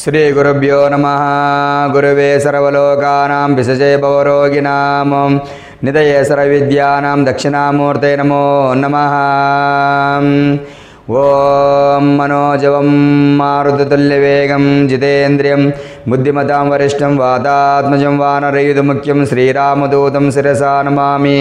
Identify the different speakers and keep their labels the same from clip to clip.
Speaker 1: శ్రీగురుభ్యో నమ గురువే సర్వలోకానాం విసజే భవరోగిణాం నిదయే సర్వవిద్యానాం దక్షిణామూర్తే నమో నమ ఓం మనోజవం మారుతతుల్యవేగం జితేంద్రియం బుద్ధిమతాం వరిష్టం వాతాత్మజం వానరయుధముఖ్యం శ్రీరామదూతం శిరసా నమామి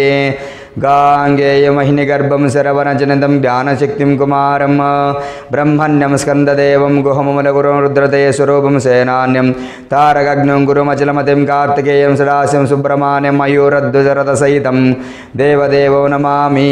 Speaker 1: గాంగేయమహినిగర్భం శరవణజనితం జ్ఞానశక్తిం కుమారం బ్రహ్మణ్యం స్కందదేవం గుహమములగురుం రుద్రతే స్వరూపం సేనాన్యం తారకగ్నం గురుమచలమతిం కార్తికేయం సదాశివం సుబ్రహ్మణ్యం మయూరధ్వజరథ సహితం దేవదేవో నమామి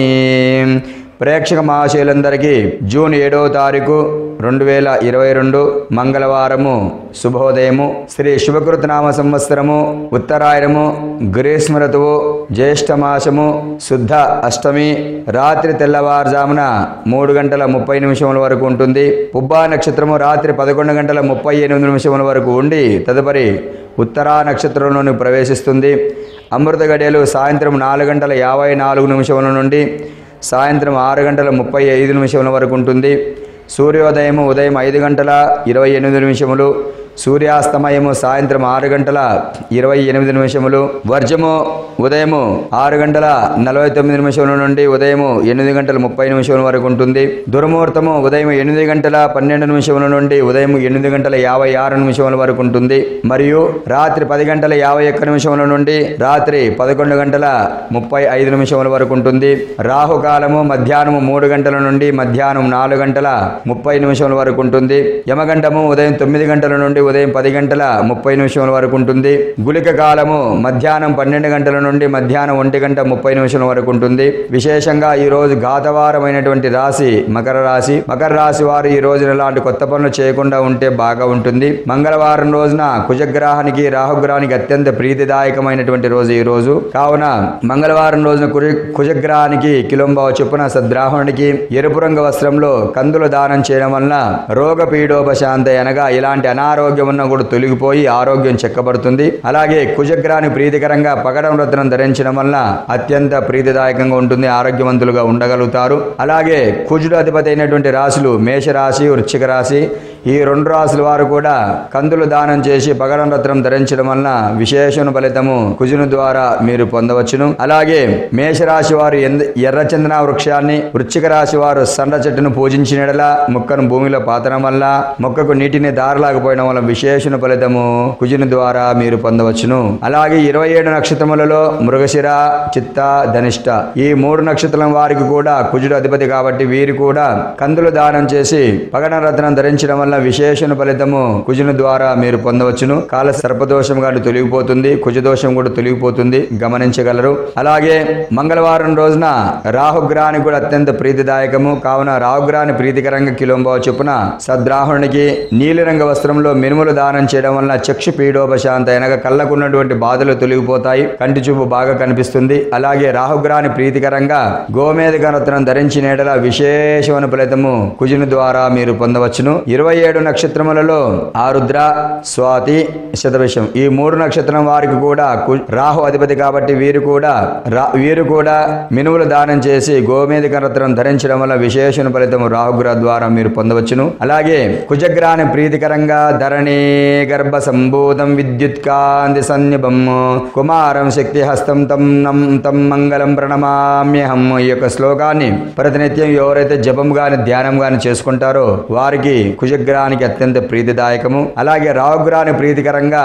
Speaker 1: ప్రేక్షక మహాశయులందరికీ జూన్ ఏడవ తారీఖు రెండు వేల ఇరవై రెండు మంగళవారము శుభోదయము శ్రీ శుభకృతనామ సంవత్సరము ఉత్తరాయణము గ్రీష్మ ఋతువు జ్యేష్ఠమాసము శుద్ధ అష్టమి రాత్రి తెల్లవారుజామున మూడు గంటల ముప్పై నిమిషముల వరకు ఉంటుంది పుబ్బా నక్షత్రము రాత్రి పదకొండు గంటల ముప్పై ఎనిమిది నిమిషముల వరకు ఉండి తదుపరి ఉత్తరా నక్షత్రంలోని ప్రవేశిస్తుంది అమృత గడియలు సాయంత్రం నాలుగు గంటల యాభై నాలుగు నిమిషముల నుండి సాయంత్రం ఆరు గంటల ముప్పై ఐదు నిమిషముల వరకు ఉంటుంది సూర్యోదయము ఉదయం ఐదు గంటల ఇరవై ఎనిమిది నిమిషములు సూర్యాస్తమయము సాయంత్రం ఆరు గంటల ఇరవై ఎనిమిది నిమిషములు వర్జము ఉదయము ఆరు గంటల నలభై తొమ్మిది నిమిషముల నుండి ఉదయము ఎనిమిది గంటల ముప్పై నిమిషముల వరకు ఉంటుంది దుర్ముహూర్తము ఉదయం ఎనిమిది గంటల పన్నెండు నిమిషముల నుండి ఉదయం ఎనిమిది గంటల యాభై ఆరు నిమిషముల వరకు ఉంటుంది మరియు రాత్రి పది గంటల యాభై ఒక్క నిమిషముల నుండి రాత్రి పదకొండు గంటల ముప్పై ఐదు నిమిషముల వరకు ఉంటుంది రాహుకాలము మధ్యాహ్నము మూడు గంటల నుండి మధ్యాహ్నం నాలుగు గంటల ముప్పై నిమిషముల వరకు ఉంటుంది యమగంటము ఉదయం తొమ్మిది గంటల నుండి ఉదయం పది గంటల ముప్పై నిమిషముల వరకు ఉంటుంది గుళిక కాలము మధ్యాహ్నం పన్నెండు గంటల నుండి మధ్యాహ్నం ఒంటి గంట ముప్పై నిమిషముల వరకు ఉంటుంది విశేషంగా ఈ రోజు ఘాతవారమైనటువంటి రాశి మకర రాశి మకర రాశి వారు ఈ రోజున ఇలాంటి కొత్త పనులు చేయకుండా ఉంటే బాగా ఉంటుంది మంగళవారం రోజున కుజగ్రహానికి రాహుగ్రహానికి అత్యంత ప్రీతిదాయకమైనటువంటి రోజు ఈ రోజు కావున మంగళవారం రోజున కుజ కుజగ్రహానికి కిలోంబావ చొప్పున సద్రాహునికి ఎరుపు రంగు వస్త్రంలో కందులు దానం చేయడం వలన రోగ పీడోపశాంతి అనగా ఇలాంటి అనారోగ్యం ఉన్నా కూడా తొలగిపోయి ఆరోగ్యం చెక్కబడుతుంది అలాగే కుజగ్రహాన్ని ప్రీతికరంగా పగడం రత్నం ధరించడం వలన అత్యంత ప్రీతిదాయకంగా ఉంటుంది ఆరోగ్యవంతులుగా ఉండగలుగుతారు అలాగే కుజుడు అధిపతి అయినటువంటి రాశులు మేషరాశి వృశ్చిక రాశి ఈ రెండు రాశుల వారు కూడా కందులు దానం చేసి పగడం రత్నం ధరించడం వలన విశేషణ ఫలితము కుజుని ద్వారా మీరు పొందవచ్చును అలాగే మేషరాశి వారు ఎంద- ఎర్రచందన వృక్షాన్ని వృశ్చిక రాశి వారు సండ్ర చెట్టును పూజించినడలా మొక్కను భూమిలో పాతడం వల్ల మొక్కకు నీటిని దారలాగపోయడం వల్ల విశేషణ ఫలితము కుజుని ద్వారా మీరు పొందవచ్చును అలాగే ఇరవై ఏడు నక్షత్రములలో మృగశిర చిత్త ధనిష్ట ఈ మూడు నక్షత్రం వారికి కూడా కుజుడు అధిపతి కాబట్టి వీరు కూడా కందులు దానం చేసి పగడ రత్నం ధరించడం వల్ల విశేషణ ఫలితము కుజుని ద్వారా మీరు పొందవచ్చును కాల సర్పదోషం గాని తొలగిపోతుంది కుజదోషం కూడా తొలగిపోతుంది గమనించగలరు అలాగే మంగళవారం రోజున రాహుగ్రహానికి కూడా అత్యంత ప్రీతిదాయకము కావున రాహుగ్రహాన్ని ప్రీతికరంగా కిలోంబావ చొప్పున సద్రాహునికి నీలిరంగ వస్త్రంలో మినుములు దానం చేయడం వలన చక్షు పీడోపశాంత అనగా కళ్ళకున్నటువంటి బాధలు తొలగిపోతాయి కంటి చూపు బాగా కనిపిస్తుంది అలాగే రాహుగ్రహాన్ని ప్రీతికరంగా గోమేధిక రత్నం ధరించిన ఎడల విశేషమైన ఫలితము కుజుని ద్వారా మీరు పొందవచ్చును ఇరవై ఏడు నక్షత్రములలో ఆరుద్ర స్వాతి శతవిషం ఈ మూడు నక్షత్రం వారికి కూడా కు- రాహు అధిపతి కాబట్టి వీరు కూడా రా- వీరు కూడా మినుములు దానం చేసి గోమేధిక రత్నం ధరించడం వల్ల విశేషణ ఫలితము రాహుగ్రహ ద్వారా మీరు పొందవచ్చును అలాగే కుజగ్రహాన్ని ప్రీతికరంగా ధరణి గర్భ సంభూతం విద్యుత్ కాంతి సన్నిభం కుమారం శక్తి హస్తం తం నం తం మంగళం ప్రణమామ్యహం ఈ యొక్క శ్లోకాన్ని ప్రతినిత్యం ఎవరైతే జపం గాని ధ్యానం గాని చేసుకుంటారో వారికి కుజగ్రహానికి అత్యంత ప్రీతిదాయకము అలాగే రాహుగ్రహాన్ని ప్రీతికరంగా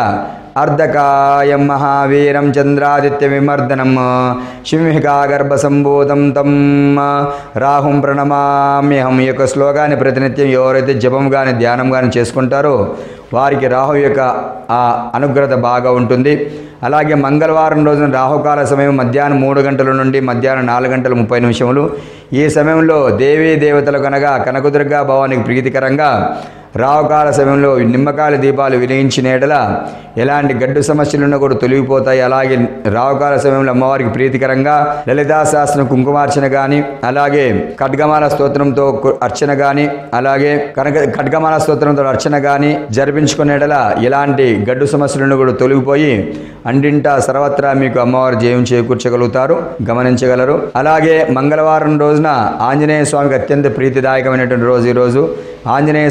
Speaker 1: అర్ధకాయం మహావీరం చంద్రాదిత్య విమర్దనం సింహికా గర్భ సంభూతం తం రాహుం ప్రణమామ్యహం ఈ యొక్క శ్లోకాన్ని ప్రతినిత్యం ఎవరైతే జపం గాని ధ్యానం గాని చేసుకుంటారో వారికి రాహు యొక్క ఆ అనుగ్రహత బాగా ఉంటుంది అలాగే మంగళవారం రోజున రాహుకాల సమయం మధ్యాహ్నం మూడు గంటల నుండి మధ్యాహ్నం నాలుగు గంటల ముప్పై నిమిషములు ఈ సమయంలో దేవీ దేవతలు కనుక కనకదుర్గా భవానికి ప్రీతికరంగా రావుకాల సమయంలో నిమ్మకాయల దీపాలు వెలిగించిన ఎడల ఎలాంటి గడ్డు సమస్యలున్నా కూడా తొలగిపోతాయి అలాగే రావుకాల సమయంలో అమ్మవారికి ప్రీతికరంగా లలితా శాస్త్రం కుంకుమార్చన కానీ అలాగే ఖడ్గమాల స్తోత్రంతో కు- అర్చన కానీ అలాగే కనక ఖడ్గమాల స్తోత్రంతో అర్చన కానీ జరిపించుకునే ఎడల ఎలాంటి గడ్డు సమస్యలను కూడా తొలగిపోయి అండింట సర్వత్రా మీకు అమ్మవారు జయం చేకూర్చగలుగుతారు గమనించగలరు అలాగే మంగళవారం రోజున ఆంజనేయ స్వామికి అత్యంత ప్రీతిదాయకమైనటువంటి రోజు ఈ రోజు ఆంజనేయ స్వామి వారికి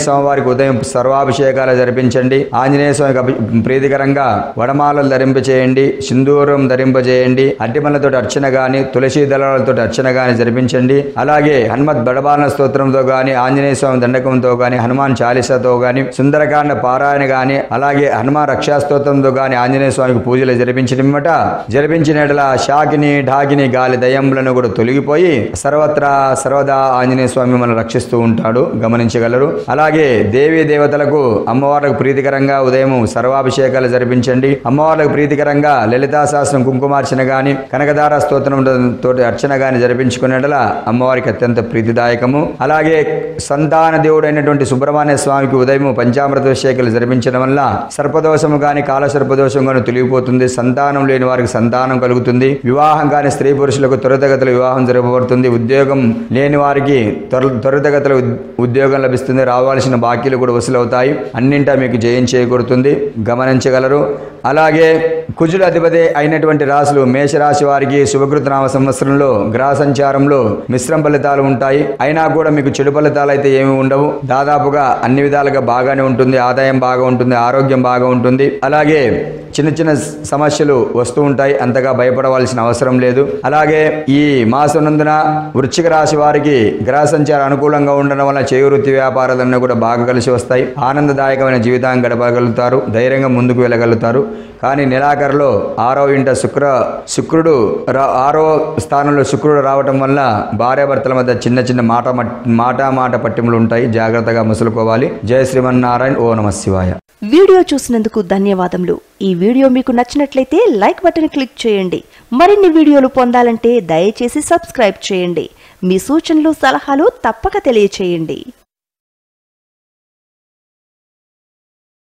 Speaker 1: స్వామికి ఉదయం సర్వాభిషేకాలు జరిపించండి ఆంజనేయ స్వామికి అభి- ప్రీతికరంగా వడమాలలు ధరింపచేయండి సింధూరం ధరింపజేయండి అడ్డిమలతో అర్చన గాని తులసి దళాలతో అర్చన గాని జరిపించండి అలాగే హనుమత్ బడబాలన స్తోత్రంతో గాని ఆంజనేయ స్వామి దండకంతో గాని హనుమాన్ చాలీసాతో గాని సుందరకాండ పారాయణ గాని అలాగే హనుమాన్ రక్షా స్తోత్రంతో గాని ఆంజనేయ స్వామికి పూజలు జరిపించడమట జరిపించినట్ల షాకిని ఢాకిని గాలి దయంలను కూడా తొలగిపోయి సర్వత్రా సర్వదా ఆంజనేయ స్వామి మనం రక్షిస్తూ ఉంటాడు గమనించగలరు అలాగే దేవీ దేవతలకు అమ్మవార్లకు ప్రీతికరంగా ఉదయం సర్వాభిషేకాలు జరిపించండి అమ్మవార్లకు ప్రీతికరంగా లలితా శాస్త్రం కుంకుమార్చన గాని కనకదార స్తోత్రం తోటి అర్చన గాని జరిపించుకునేటలా అమ్మవారికి అత్యంత ప్రీతిదాయకము అలాగే సంతాన దేవుడు అయినటువంటి సుబ్రహ్మణ్య స్వామికి ఉదయం పంచామృత అభిషేకాలు జరిపించడం వల్ల సర్పదోషము గాని కాల సర్పదోషం గాని తొలగిపోతుంది సంతానం లేని వారికి సంతానం కలుగుతుంది వివాహం కాని స్త్రీ పురుషులకు త్వరితగతిలో వివాహం జరగబడుతుంది ఉద్యోగం లేని వారికి త్వర త్వరితగతిలో ఉద్- ఉద్యోగం లభిస్తుంది రావాల్సిన బాకీలు కూడా వసూలవుతాయి అన్నింటా మీకు జయం చేకూరుతుంది గమనించగలరు అలాగే కుజుల అధిపతి అయినటువంటి రాశులు మేషరాశి వారికి శుభకృతనామ సంవత్సరంలో గ్రహ సంచారంలో మిశ్రమ ఫలితాలు ఉంటాయి అయినా కూడా మీకు చెడు ఫలితాలు అయితే ఏమి ఉండవు దాదాపుగా అన్ని విధాలుగా బాగానే ఉంటుంది ఆదాయం బాగా ఉంటుంది ఆరోగ్యం బాగా ఉంటుంది అలాగే చిన్న చిన్న సమస్యలు వస్తూ ఉంటాయి అంతగా భయపడవలసిన అవసరం లేదు అలాగే ఈ మాసనందున వృశ్చిక రాశి వారికి గ్రహ సంచారం అనుకూలంగా ఉండడం వల్ల చేయి వృత్తి వ్యాపారాలన్నీ కూడా బాగా కలిసి వస్తాయి ఆనందదాయకమైన జీవితాన్ని గడపగలుగుతారు ధైర్యంగా ముందుకు వెళ్ళగలుగుతారు కానీ నెలాఖరులో ఆరో ఇంట శుక్ర శుక్రుడు రా- ఆరో స్థానంలో శుక్రుడు రావటం వల్ల భార్యాభర్తల మధ్య చిన్న చిన్న మాట మట్- మాట మాట పట్టింపులు ఉంటాయి జాగ్రత్తగా ముసులుకోవాలి జయ శ్రీమన్నారాయణ ఓ నమ శివాయ
Speaker 2: వీడియో చూసినందుకు ధన్యవాదములు ఈ వీడియో మీకు నచ్చినట్లయితే లైక్ బటన్ క్లిక్ చేయండి మరిన్ని వీడియోలు పొందాలంటే దయచేసి సబ్స్క్రైబ్ చేయండి మీ సూచనలు సలహాలు తప్పక తెలియచేయండి